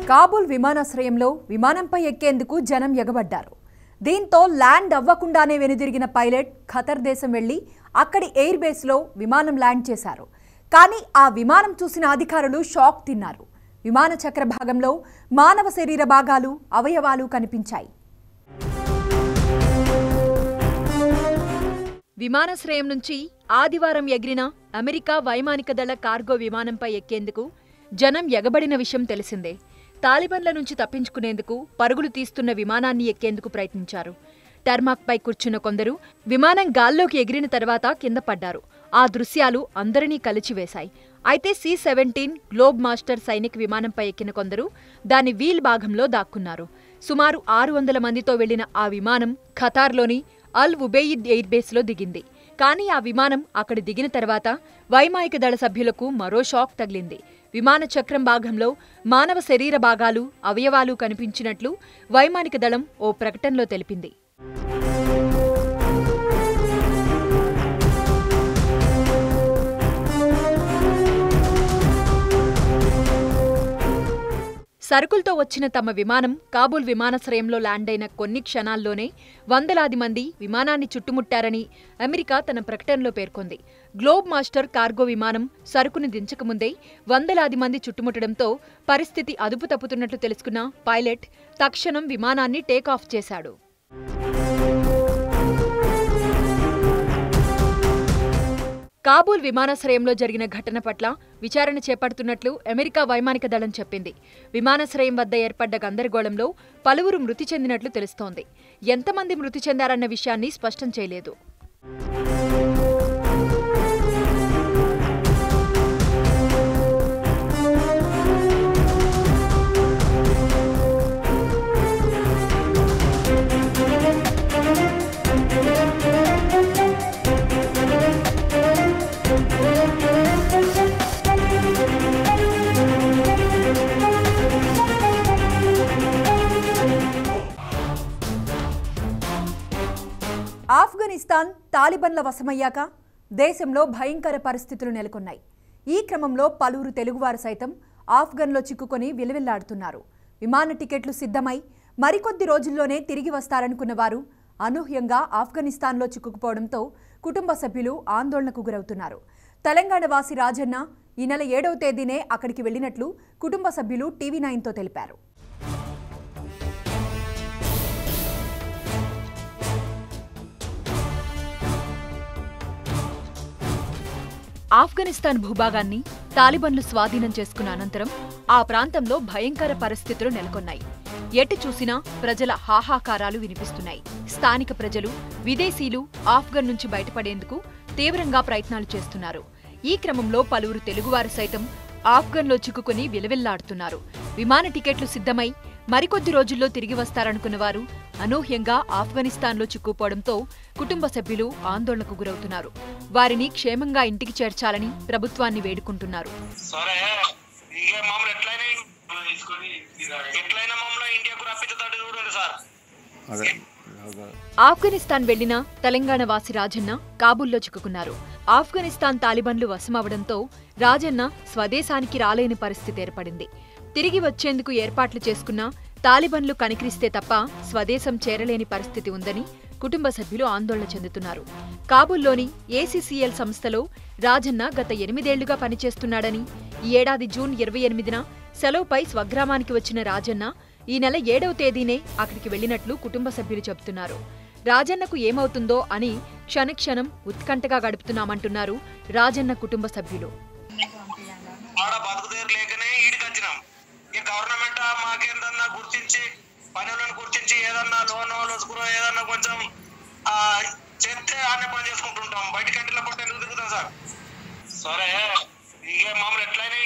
కాబూల్ విమానాశ్రయంలో విమానంపై ఎక్కేందుకు జనం ఎగబడ్డారు దీంతో ల్యాండ్ అవ్వకుండానే వెనుదిరిగిన పైలట్ ఖతర్ దేశం వెళ్లి అక్కడి ఎయిర్ బేస్లో విమానం ల్యాండ్ చేశారు కానీ ఆ విమానం చూసిన అధికారులు షాక్ తిన్నారు విమాన చక్ర భాగంలో మానవ శరీర భాగాలు అవయవాలు కనిపించాయి విమానాశ్రయం నుంచి ఆదివారం ఎగిరిన అమెరికా వైమానిక దళ కార్గో విమానంపై ఎక్కేందుకు జనం ఎగబడిన విషయం తెలిసిందే తాలిబన్ల నుంచి తప్పించుకునేందుకు పరుగులు తీస్తున్న విమానాన్ని ఎక్కేందుకు ప్రయత్నించారు టర్మాక్పై కూర్చున్న కొందరు విమానం గాల్లోకి ఎగిరిన తర్వాత కింద పడ్డారు ఆ దృశ్యాలు అందరినీ కలిచివేశాయి అయితే సి సెవెంటీన్ గ్లోబ్ మాస్టర్ సైనిక్ విమానంపై ఎక్కిన కొందరు దాని వీల్ భాగంలో దాక్కున్నారు సుమారు ఆరు వందల మందితో వెళ్లిన ఆ విమానం ఖతార్లోని అల్ ఉబెయిద్ ఎయిర్ బేస్లో దిగింది కానీ ఆ విమానం అక్కడ దిగిన తర్వాత వైమానిక దళ సభ్యులకు మరో షాక్ తగిలింది విమాన చక్రం భాగంలో మానవ శరీర భాగాలు అవయవాలు కనిపించినట్లు వైమానిక దళం ఓ ప్రకటనలో తెలిపింది సరుకులతో వచ్చిన తమ విమానం కాబూల్ విమానాశ్రయంలో ల్యాండ్ అయిన కొన్ని క్షణాల్లోనే వందలాది మంది విమానాన్ని చుట్టుముట్టారని అమెరికా తన ప్రకటనలో పేర్కొంది గ్లోబ్ మాస్టర్ కార్గో విమానం సరుకును దించకముందే వందలాది మంది చుట్టుముట్టడంతో పరిస్థితి అదుపు తప్పుతున్నట్లు తెలుసుకున్న పైలట్ తక్షణం విమానాన్ని టేకాఫ్ చేశాడు కాబూల్ విమానాశ్రయంలో జరిగిన ఘటన పట్ల విచారణ చేపడుతున్నట్లు అమెరికా వైమానిక దళం చెప్పింది విమానాశ్రయం వద్ద ఏర్పడ్డ గందరగోళంలో పలువురు మృతి చెందినట్లు తెలుస్తోంది ఎంతమంది మృతి చెందారన్న విషయాన్ని స్పష్టం చేయలేదు ఆఫ్ఘనిస్తాన్ తాలిబన్ల వశమయ్యాక దేశంలో భయంకర పరిస్థితులు నెలకొన్నాయి ఈ క్రమంలో పలువురు తెలుగువారు సైతం ఆఫ్ఘన్లో చిక్కుకొని విలువిల్లాడుతున్నారు విమాన టికెట్లు సిద్ధమై మరికొద్ది రోజుల్లోనే తిరిగి వస్తారనుకున్న వారు అనూహ్యంగా ఆఫ్ఘనిస్తాన్లో చిక్కుకుపోవడంతో కుటుంబ సభ్యులు ఆందోళనకు గురవుతున్నారు తెలంగాణ వాసి రాజన్న ఈ నెల ఏడవ తేదీనే అక్కడికి వెళ్లినట్లు కుటుంబ సభ్యులు టీవీ నైన్తో తెలిపారు ఆఫ్ఘనిస్తాన్ భూభాగాన్ని తాలిబన్లు స్వాధీనం చేసుకున్న అనంతరం ఆ ప్రాంతంలో భయంకర పరిస్థితులు నెలకొన్నాయి ఎటు చూసినా ప్రజల హాహాకారాలు వినిపిస్తున్నాయి స్థానిక ప్రజలు విదేశీయులు ఆఫ్ఘన్ నుంచి బయటపడేందుకు తీవ్రంగా ప్రయత్నాలు చేస్తున్నారు ఈ క్రమంలో పలువురు తెలుగువారు సైతం ఆఫ్ఘన్లో చిక్కుకుని విలవిల్లాడుతున్నారు విమాన టికెట్లు సిద్ధమై మరికొద్ది రోజుల్లో తిరిగి వస్తారనుకున్న వారు అనూహ్యంగా ఆఫ్ఘనిస్తాన్లో చిక్కుపోవడంతో కుటుంబ సభ్యులు ఆందోళనకు గురవుతున్నారు వారిని క్షేమంగా ఇంటికి చేర్చాలని ప్రభుత్వాన్ని వేడుకుంటున్నారు సరే ఇక మమ్మల్ని ఎట్లయినా ఎట్లయినా మమ్మల్ని ఇండియాకు రప్పించదట్టు చూడండి సార్ అదే ఆఫ్ఘనిస్తాన్ వెళ్లిన తెలంగాణ వాసి రాజన్న కాబూల్లో చిక్కుకున్నారు ఆఫ్ఘనిస్తాన్ తాలిబన్లు వశమవడంతో రాజన్న స్వదేశానికి రాలేని పరిస్థితి ఏర్పడింది తిరిగి వచ్చేందుకు ఏర్పాట్లు చేసుకున్న తాలిబన్లు కనికరిస్తే తప్ప స్వదేశం చేరలేని పరిస్థితి ఉందని కుటుంబ సభ్యులు ఆందోళన చెందుతున్నారు కాబూల్లోని ఏసీసీఎల్ సంస్థలో రాజన్న గత ఎనిమిదేళ్లుగా పనిచేస్తున్నాడని ఈ ఏడాది జూన్ ఇరవై ఎనిమిదిన సెలవుపై స్వగ్రామానికి వచ్చిన రాజన్న ఈ నెల ఏడవ తేదీనే అక్కడికి వెళ్లినట్లు కుటుంబ సభ్యులు చెబుతున్నారు రాజన్నకు ఏమవుతుందో అని క్షణక్షణం ఉత్కంఠగా గడుపుతున్నామంటున్నారు రాజన్న కుటుంబ సభ్యులు ఆడ బతుకుదేరు లేకనే ఈడికి వచ్చినాం ఈ గవర్నమెంట్ మాకేందన్నా గుర్తించి పనులను గుర్తించి ఏదన్నా లోన్ లొసుకురో ఏదన్నా కొంచెం ఆ, చెప్తే ఆనే పని చేసుకుంటుంటాం బయట కంట్రీలో పట్టు ఎందుకు తిరుగుతాం సార్ సరే ఇక మమ్మల్ని ఎట్లయినా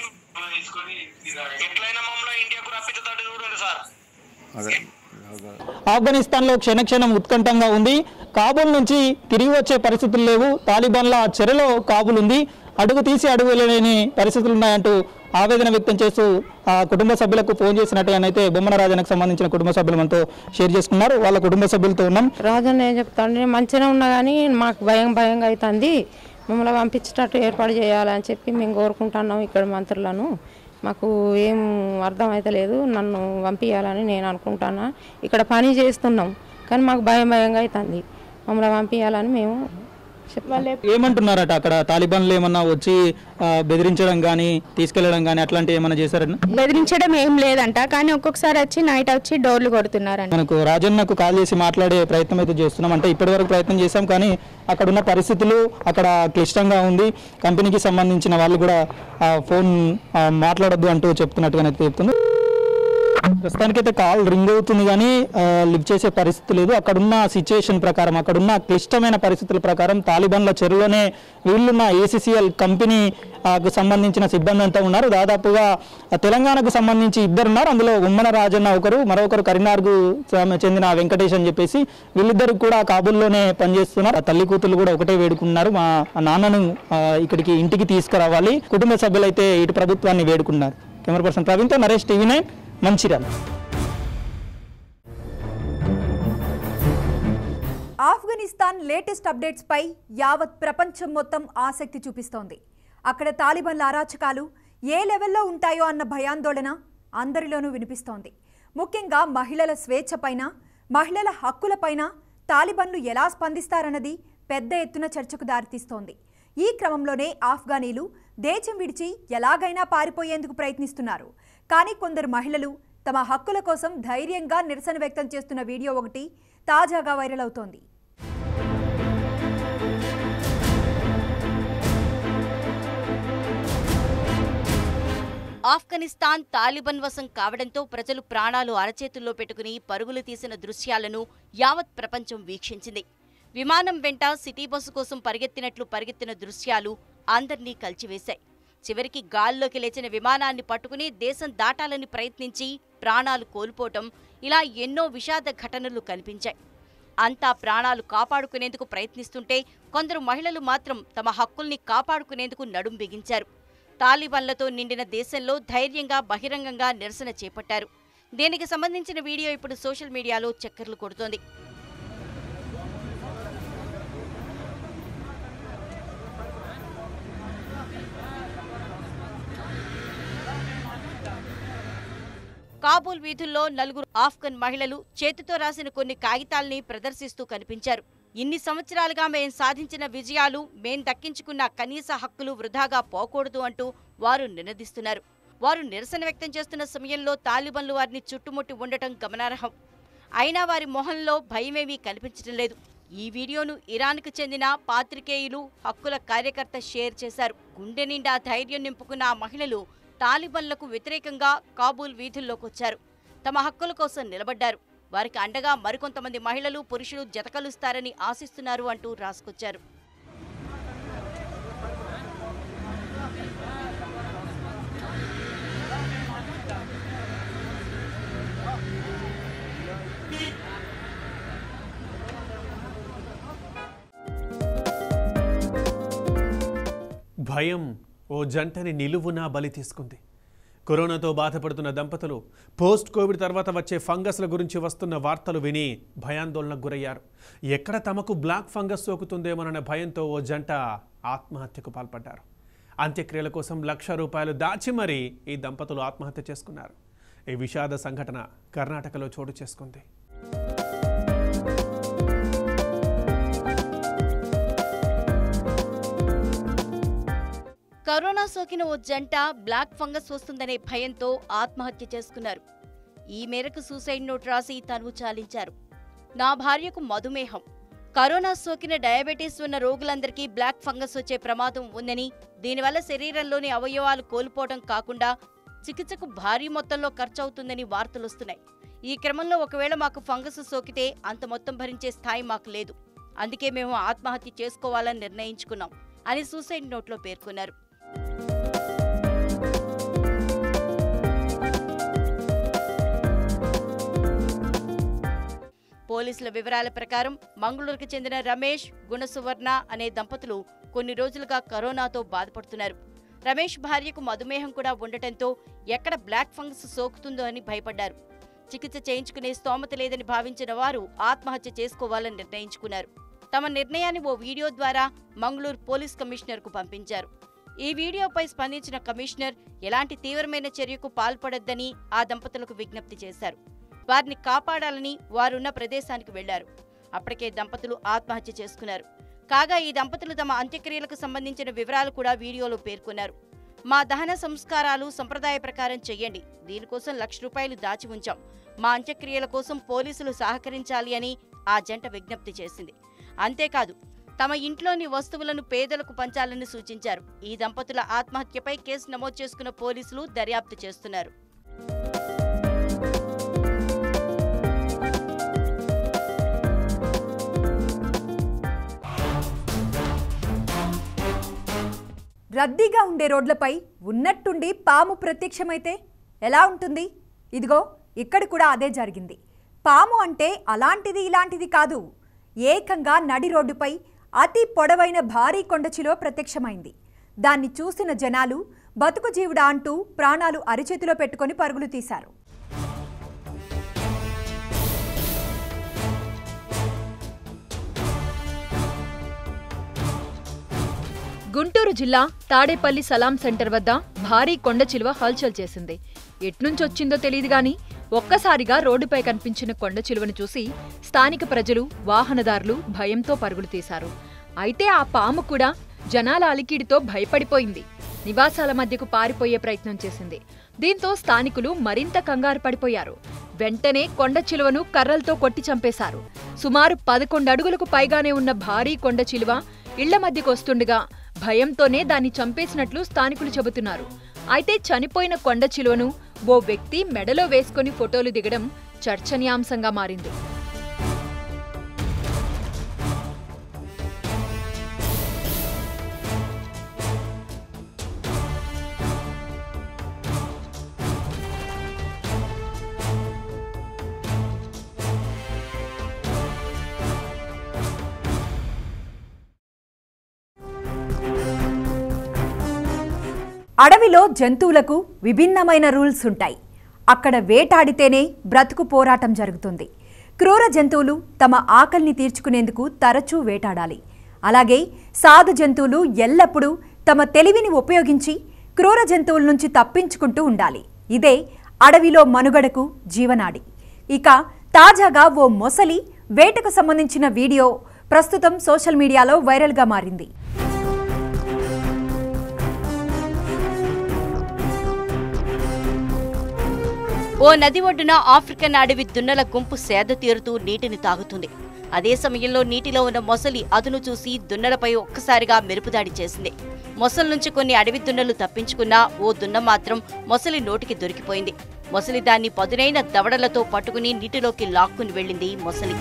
ఎట్లయినా మమ్మల్ని ఇండియాకు రప్పించదట్టు చూడండి సార్ అదే అదే ఆఫ్ఘనిస్తాన్లో క్షణక్షణం ఉత్కంఠంగా ఉంది కాబూల్ నుంచి తిరిగి వచ్చే పరిస్థితులు లేవు తాలిబాన్ల చెరలో కాబూల్ ఉంది అడుగు తీసి అడుగు వెళ్ళలేని పరిస్థితులు ఉన్నాయంటూ ఆవేదన వ్యక్తం చేస్తూ ఆ కుటుంబ సభ్యులకు ఫోన్ చేసినట్టయితే బొమ్మన రాజానికి సంబంధించిన కుటుంబ సభ్యులు మనతో షేర్ చేసుకున్నారు వాళ్ళ కుటుంబ సభ్యులతో ఉన్నాం రాజన్న ఏం చెప్తాను నేను మంచిగానే ఉన్నా కానీ మాకు భయం భయంగా అవుతుంది మమ్మల్ని పంపించేటట్టు ఏర్పాటు చేయాలని చెప్పి మేము కోరుకుంటున్నాం ఇక్కడ మంత్రులను మాకు ఏం అర్థమైతలేదు నన్ను పంపించాలని నేను అనుకుంటానా ఇక్కడ పని చేస్తున్నాం కానీ మాకు భయం భయంగా అవుతుంది మమ్మల్ని పంపించాలని మేము చెప్పాలి ఏమంటున్నారట అక్కడ తాలిబాన్లు ఏమన్నా వచ్చి ఆ, బెదిరించడం కానీ తీసుకెళ్లడం కానీ అట్లాంటివి ఏమన్నా చేశారని బెదిరించడం ఏం లేదంట కానీ ఒక్కొక్కసారి వచ్చి నైట్ వచ్చి డోర్లు కొడుతున్నారంట మనకు రాజన్నకు కాల్ చేసి మాట్లాడే ప్రయత్నం అయితే చేస్తున్నాం అంటే ఇప్పటివరకు ప్రయత్నం చేశాం కానీ అక్కడ ఉన్న పరిస్థితులు అక్కడ క్లిష్టంగా ఉంది కంపెనీకి సంబంధించిన వాళ్ళు కూడా ఆ ఫోన్ ఆ, మాట్లాడొద్దు అంటూ చెప్తున్నట్టుగా అయితే చెప్తుంది ప్రస్తుతానికైతే కాల్ రింగ్ అవుతుంది కానీ ఆ, లిఫ్ట్ చేసే పరిస్థితి లేదు అక్కడున్న సిచ్యుయేషన్ ప్రకారం అక్కడున్న క్లిష్టమైన పరిస్థితుల ప్రకారం తాలిబాన్ల చెరువులోనే వీళ్ళున్న ఏసీసీఎల్ కంపెనీ ఆ, కు సంబంధించిన సిబ్బంది అంతా ఉన్నారు దాదాపుగా ఆ, తెలంగాణకు సంబంధించి ఇద్దరు ఉన్నారు అందులో ఉమ్మన రాజన్న ఒకరు మరొకరు కరీంనగర్కు సమ- చెందిన వెంకటేష్ అని చెప్పేసి వీళ్ళిద్దరు కూడా కాబూల్లోనే పనిచేస్తున్నారు ఆ తల్లి కూతురు కూడా ఒకటే వేడుకున్నారు మా నాన్నను ఆ, ఇక్కడికి ఇంటికి తీసుకురావాలి కుటుంబ సభ్యులైతే ఇటు ప్రభుత్వాన్ని వేడుకున్నారు కెమెరా పర్సన్ ప్రవీణ్తో Naresh TV nine Mancherial Afghanistan latest updates పై యావత్ ప్రపంచం మొత్తం ఆసక్తి చూపిస్తోంది అక్కడ తాలిబాన్ల అరాచకాలు ఏ లెవెల్లో ఉంటాయో అన్న భయాందోళన అందరిలోనూ వినిపిస్తోంది ముఖ్యంగా మహిళల స్వేచ్ఛ పైన మహిళల హక్కులపైన తాలిబాన్లు ఎలా స్పందిస్తారన్నది పెద్ద ఎత్తున చర్చకు దారితీస్తోంది ఈ క్రమంలోనే ఆఫ్ఘనీలు దేశం విడిచి ఎలాగైనా పారిపోయేందుకు ప్రయత్నిస్తున్నారు కానీ కొందరు మహిళలు తమ హక్కుల కోసం ధైర్యంగా నిరసన వ్యక్తం చేస్తున్న వీడియో ఒకటి తాజాగా వైరల్ అవుతోంది ఆఫ్ఘనిస్తాన్ తాలిబాన్ వశం కావడంతో ప్రజలు ప్రాణాలు అరచేతుల్లో పెట్టుకుని పరుగులు తీసిన దృశ్యాలను యావత్ ప్రపంచం వీక్షించింది విమానం వెంట సిటీ బస్సు కోసం పరిగెత్తినట్లు పరిగెత్తిన దృశ్యాలు అందర్నీ కలిచివేశాయి చివరికి గాల్లోకి లేచిన విమానాన్ని పట్టుకుని దేశం దాటాలని ప్రయత్నించి ప్రాణాలు కోల్పోవటం ఇలా ఎన్నో విషాద ఘటనలు కనిపించాయి అంతా ప్రాణాలు కాపాడుకునేందుకు ప్రయత్నిస్తుంటే కొందరు మహిళలు మాత్రం తమ హక్కుల్ని కాపాడుకునేందుకు నడుం బిగించారు తాలిబాన్లతో నిండిన దేశంలో ధైర్యంగా బహిరంగంగా నిరసన చేపట్టారు దీనికి సంబంధించిన వీడియో ఇప్పుడు సోషల్ మీడియాలో చక్కర్లు కొడుతోంది కాబూల్ వీధుల్లో నలుగురు ఆఫ్ఘన్ మహిళలు చేతితో రాసిన కొన్ని కాగితాల్ని ప్రదర్శిస్తూ కనిపించారు ఇన్ని సంవత్సరాలుగా మేం సాధించిన విజయాలు మేం దక్కించుకున్న కనీస హక్కులు వృధాగా పోకూడదు అంటూ వారు నినదిస్తున్నారు వారు నిరసన వ్యక్తం చేస్తున్న సమయంలో తాలిబన్లు వారిని చుట్టుముట్టి ఉండటం గమనార్హం అయినా వారి మొహంలో భయమేమీ కనిపించడం లేదు ఈ వీడియోను ఇరాన్కు చెందిన పాత్రికేయులు హక్కుల కార్యకర్త షేర్ చేశారు గుండె నిండా ధైర్యం నింపుకున్న ఆ మహిళలు తాలిబన్లకు వ్యతిరేకంగా కాబూల్ వీధుల్లోకొచ్చారు తమ హక్కుల కోసం నిలబడ్డారు వారికి అండగా మరికొంతమంది మహిళలు పురుషులు జతకలుస్తారని ఆశిస్తున్నారు అంటూ రాసుకొచ్చారు భయం ఓ జంటని నిలువునా బలి తీసుకుంది కరోనాతో బాధపడుతున్న దంపతులు పోస్ట్ కోవిడ్ తర్వాత వచ్చే ఫంగస్ల గురించి వస్తున్న వార్తలు విని భయాందోళనకు గురయ్యారు ఎక్కడ తమకు బ్లాక్ ఫంగస్ సోకుతుందేమోనన్న భయంతో ఓ జంట ఆత్మహత్యకు పాల్పడ్డారు అంత్యక్రియల కోసం లక్ష రూపాయలు దాచి మరీ ఈ దంపతులు ఆత్మహత్య చేసుకున్నారు ఈ విషాద సంఘటన కర్ణాటకలో చోటు చేసుకుంది కరోనా సోకిన ఓ జంట బ్లాక్ ఫంగస్ వస్తుందనే భయంతో ఆత్మహత్య చేసుకున్నారు ఈ మేరకు సూసైడ్ నోట్ రాసి తనువు చాలించారు నా భార్యకు మధుమేహం కరోనా సోకిన డయాబెటీస్ ఉన్న రోగులందరికీ బ్లాక్ ఫంగస్ వచ్చే ప్రమాదం ఉందని దీనివల్ల శరీరంలోని అవయవాలు కోల్పోవడం కాకుండా చికిత్సకు భారీ మొత్తంలో ఖర్చవుతుందని వార్తలొస్తున్నాయి ఈ క్రమంలో ఒకవేళ మాకు ఫంగస్ సోకితే అంత మొత్తం భరించే స్థాయి మాకు లేదు అందుకే మేము ఆత్మహత్య చేసుకోవాలని నిర్ణయించుకున్నాం అని సూసైడ్ నోట్లో పేర్కొన్నారు పోలీసుల వివరాల ప్రకారం మంగళూరుకు చెందిన రమేష్ గుణసువర్ణ అనే దంపతులు కొన్ని రోజులుగా కరోనాతో బాధపడుతున్నారు రమేష్ భార్యకు మధుమేహం కూడా ఉండటంతో ఎక్కడ బ్లాక్ ఫంగస్ సోకుతుందో అని భయపడ్డారు చికిత్స చేయించుకునే స్తోమత లేదని భావించిన వారు ఆత్మహత్య చేసుకోవాలని నిర్ణయించుకున్నారు తమ నిర్ణయాన్ని ఓ వీడియో ద్వారా మంగళూరు పోలీస్ కమిషనర్కు పంపించారు ఈ వీడియోపై స్పందించిన కమిషనర్ ఎలాంటి తీవ్రమైన చర్యకు పాల్పడొద్దని ఆ దంపతులకు విజ్ఞప్తి చేశారు వారిని కాపాడాలని వారున్న ప్రదేశానికి వెళ్లారు అప్పటికే దంపతులు ఆత్మహత్య చేసుకున్నారు కాగా ఈ దంపతులు తమ అంత్యక్రియలకు సంబంధించిన వివరాలు కూడా వీడియోలో పేర్కొన్నారు మా దహన సంస్కారాలు సంప్రదాయ ప్రకారం చెయ్యండి దీనికోసం లక్ష రూపాయలు దాచి ఉంచాం మా అంత్యక్రియల కోసం పోలీసులు సహకరించాలి అని ఆ జంట విజ్ఞప్తి చేసింది అంతేకాదు తమ ఇంట్లోని వస్తువులను పేదలకు పంచాలని సూచించారు ఈ దంపతుల ఆత్మహత్యపై కేసు నమోదు చేసుకున్న పోలీసులు దర్యాప్తు చేస్తున్నారు రద్దీగా ఉండే రోడ్లపై ఉన్నట్టుండి పాము ప్రత్యక్షమైతే ఎలా ఉంటుంది ఇదిగో ఇక్కడ కూడా అదే జరిగింది పాము అంటే అలాంటిది ఇలాంటిది కాదు ఏకంగా నడి రోడ్డుపై అతి పొడవైన భారీ కొండచిలో ప్రత్యక్షమైంది దాన్ని చూసిన జనాలు బతుకు జీవుడా అంటూ ప్రాణాలు అరిచేతిలో పెట్టుకొని పరుగులు తీశారు గుంటూరు జిల్లా తాడేపల్లి సలాం సెంటర్ వద్ద భారీ కొండ చిలువ హల్చల్ చేసింది ఎట్నుంచొచ్చిందో తెలియదు గాని ఒక్కసారిగా రోడ్డుపై కనిపించిన కొండ చిలువను చూసి స్థానిక ప్రజలు వాహనదారులు భయంతో పరుగులు తీశారు అయితే ఆ పాము కూడా జనాల అలికిడితో భయపడిపోయింది నివాసాల మధ్యకు పారిపోయే ప్రయత్నం చేసింది దీంతో స్థానికులు మరింత కంగారు పడిపోయారు వెంటనే కొండ చిలువను కర్రలతో కొట్టి చంపేశారు సుమారు పదకొండు అడుగులకు పైగానే ఉన్న భారీ కొండ చిలువ ఇళ్ల మధ్యకు వస్తుండగా భయంతోనే దాన్ని చంపేసినట్లు స్థానికులు చెబుతున్నారు అయితే చనిపోయిన కొండ చిలువను ఓ వ్యక్తి మెడలో వేసుకొని ఫోటోలు దిగడం చర్చనీయాంశంగా మారింది అడవిలో జంతువులకు విభిన్నమైన రూల్స్ ఉంటాయి అక్కడ వేటాడితేనే బ్రతుకు పోరాటం జరుగుతుంది క్రూర జంతువులు తమ ఆకలిని తీర్చుకునేందుకు తరచూ వేటాడాలి అలాగే సాధు జంతువులు ఎల్లప్పుడూ తమ తెలివిని ఉపయోగించి క్రూర జంతువుల నుంచి తప్పించుకుంటూ ఉండాలి ఇదే అడవిలో మనుగడకు జీవనాడి ఇక తాజాగా ఓ మొసలి వేటకు సంబంధించిన వీడియో ప్రస్తుతం సోషల్ మీడియాలో వైరల్గా మారింది ఓ నది ఒడ్డున ఆఫ్రికన్ అడవి దున్నల గుంపు సేద తీరుతూ నీటిని తాగుతుంది అదే సమయంలో నీటిలో ఉన్న మొసలి అదును చూసి దున్నలపై ఒక్కసారిగా మెరుపుదాడి చేసింది మొసలి నుంచి కొన్ని అడవి దున్నలు తప్పించుకున్నా ఓ దున్న మాత్రం మొసలి నోటికి దొరికిపోయింది మొసలి దాన్ని పదునైన దవడలతో పట్టుకుని నీటిలోకి లాక్కుని వెళ్ళింది మొసలి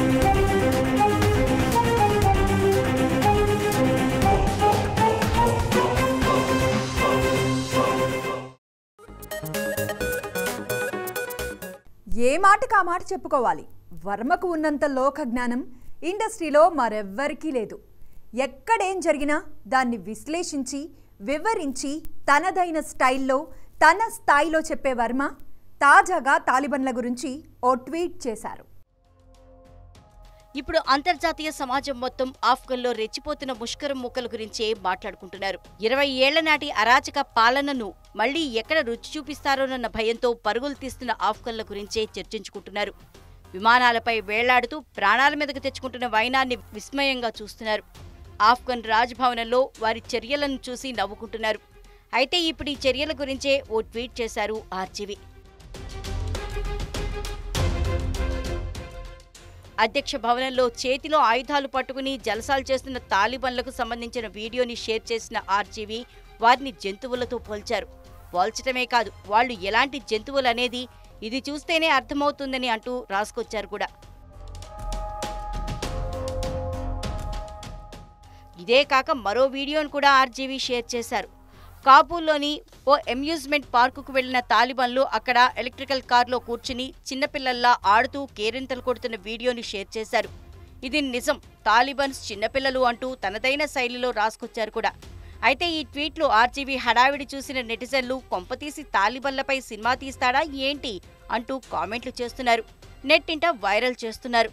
ఏ మాటకు ఆ మాట చెప్పుకోవాలి వర్మకు ఉన్నంత లోక జ్ఞానం ఇండస్ట్రీలో మరెవ్వరికీ లేదు ఎక్కడేం జరిగినా దాన్ని విశ్లేషించి వివరించి తనదైన స్టైల్లో తన స్థాయిలో చెప్పే వర్మ తాజాగా తాలిబన్ల గురించి ఓ ట్వీట్ చేశారు ఇప్పుడు అంతర్జాతీయ సమాజం మొత్తం ఆఫ్ఘన్లో రెచ్చిపోతున్న ముష్కరం మూకల గురించే మాట్లాడుకుంటున్నారు ఇరవై ఏళ్ల నాటి అరాచక పాలనను మళ్లీ ఎక్కడ రుచి చూపిస్తారోనన్న భయంతో పరుగులు తీస్తున్న ఆఫ్ఘన్ల గురించే చర్చించుకుంటున్నారు విమానాలపై వేళ్లాడుతూ ప్రాణాల మీదకు తెచ్చుకుంటున్న వైనాన్ని విస్మయంగా చూస్తున్నారు ఆఫ్ఘన్ రాజ్భవనంలో వారి చర్యలను చూసి నవ్వుకుంటున్నారు అయితే ఇప్పుడు ఈ చర్యల గురించే ఓ ట్వీట్ చేశారు ఆర్జీవి అధ్యక్ష భవనంలో చేతిలో ఆయుధాలు పట్టుకుని జలసాలు చేస్తున్న తాలిబన్లకు సంబంధించిన వీడియోని షేర్ చేసిన ఆర్జీవి వారిని జంతువులతో పోల్చారు పోల్చడమే కాదు వాళ్ళు ఎలాంటి జంతువులు అనేది ఇది చూస్తేనే అర్థమవుతుందని అంటూ రాసుకొచ్చారు కూడా ఇదే కాక మరో వీడియోను కూడా ఆర్జీవీ షేర్ చేశారు కాబూల్లోని ఓ అమ్యూజ్మెంట్ పార్కుకు వెళ్లిన తాలిబాన్లు అక్కడ ఎలక్ట్రికల్ కార్లో కూర్చుని చిన్నపిల్లల్లా ఆడుతూ కేరింతలు కొడుతున్న వీడియోని షేర్ చేశారు ఇది నిజం తాలిబాన్స్ చిన్నపిల్లలు అంటూ తనదైన శైలిలో రాసుకొచ్చారు కూడా అయితే ఈ ట్వీట్లో ఆర్జీవీ హడావిడి చూసిన నెటిజన్లు కొంపతీసి తాలిబన్లపై సినిమా తీస్తాడా ఏంటి అంటూ కామెంట్లు చేస్తున్నారు నెట్టింట వైరల్ చేస్తున్నారు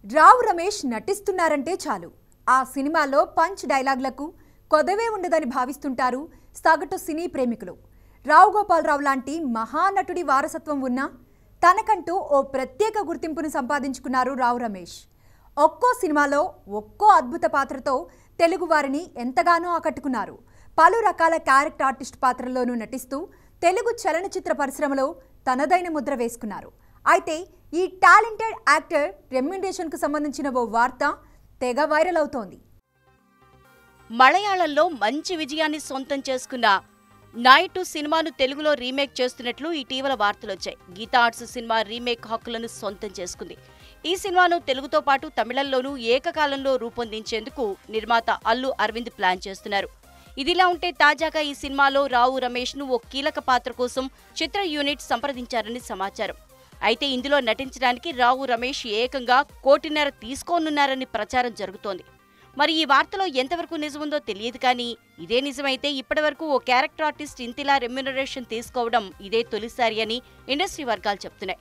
రావు రమేష్ నటిస్తున్నారంటే చాలు ఆ సినిమాలో పంచ్ డైలాగ్లకు కొదవే ఉండదని భావిస్తుంటారు సగటు సినీ ప్రేమికులు రావు గోపాలరావు లాంటి మహానటుడి వారసత్వం ఉన్నా తనకంటూ ఓ ప్రత్యేక గుర్తింపును సంపాదించుకున్నారు రావు రమేష్ ఒక్కో సినిమాలో ఒక్కో అద్భుత పాత్రతో తెలుగు వారిని ఎంతగానో ఆకట్టుకున్నారు పలు రకాల క్యారెక్టర్ ఆర్టిస్ట్ పాత్రల్లోనూ నటిస్తూ తెలుగు చలనచిత్ర పరిశ్రమలో తనదైన ముద్ర వేసుకున్నారు అయితే ఈ టాలెంటెడ్ యాక్టర్ రెమ్యునరేషన్కు సంబంధించిన ఓ వార్త తెగ వైరల్ అవుతోంది మలయాళంలో మంచి విజయాన్ని సొంతం చేసుకున్న నాయుడు సినిమాను తెలుగులో రీమేక్ చేస్తున్నట్లు ఇటీవల వార్తలొచ్చాయి గీతా ఆర్ట్స్ సినిమా రీమేక్ హక్కులను సొంతం చేసుకుంది ఈ సినిమాను తెలుగుతో పాటు తమిళంలోనూ ఏకకాలంలో రూపొందించేందుకు నిర్మాత అల్లు అరవింద్ ప్లాన్ చేస్తున్నారు ఇదిలా ఉంటే తాజాగా ఈ సినిమాలో రావు రమేష్ ను ఓ కీలక పాత్ర కోసం చిత్ర యూనిట్ సంప్రదించారని సమాచారం అయితే ఇందులో నటించడానికి రావు రమేష్ ఏకంగా కోటిన్నర తీసుకోనున్నారని ప్రచారం జరుగుతోంది మరి ఈ వార్తలో ఎంతవరకు నిజముందో తెలియదు కానీ ఇదే నిజమైతే ఇప్పటివరకు ఓ క్యారెక్టర్ ఆర్టిస్ట్ ఇంతిలా రెమ్యునరేషన్ తీసుకోవడం ఇదే తొలిసారి అని ఇండస్ట్రీ వర్గాలు చెప్తున్నాయి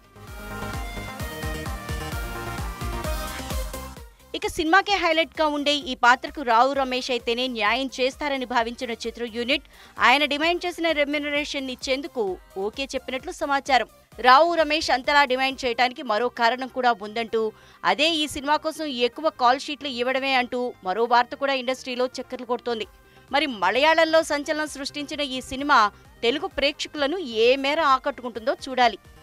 ఇక సినిమాకే హైలైట్ గా ఉండే ఈ పాత్రకు రావు రమేష్ అయితేనే న్యాయం చేస్తారని భావించిన చిత్ర యూనిట్ ఆయన డిమాండ్ చేసిన రెమ్యునరేషన్ ఇచ్చేందుకు ఓకే చెప్పినట్లు సమాచారం రావు రమేష్ అంతలా డిమాండ్ చేయడానికి మరో కారణం కూడా ఉందంటూ అదే ఈ సినిమా కోసం ఎక్కువ కాల్ షీట్లు ఇవ్వడమే అంటూ మరో వార్త కూడా ఇండస్ట్రీలో చక్కర్లు కొడుతోంది మరి మలయాళంలో సంచలనం సృష్టించిన ఈ సినిమా తెలుగు ప్రేక్షకులను ఏ మేర ఆకట్టుకుంటుందో చూడాలి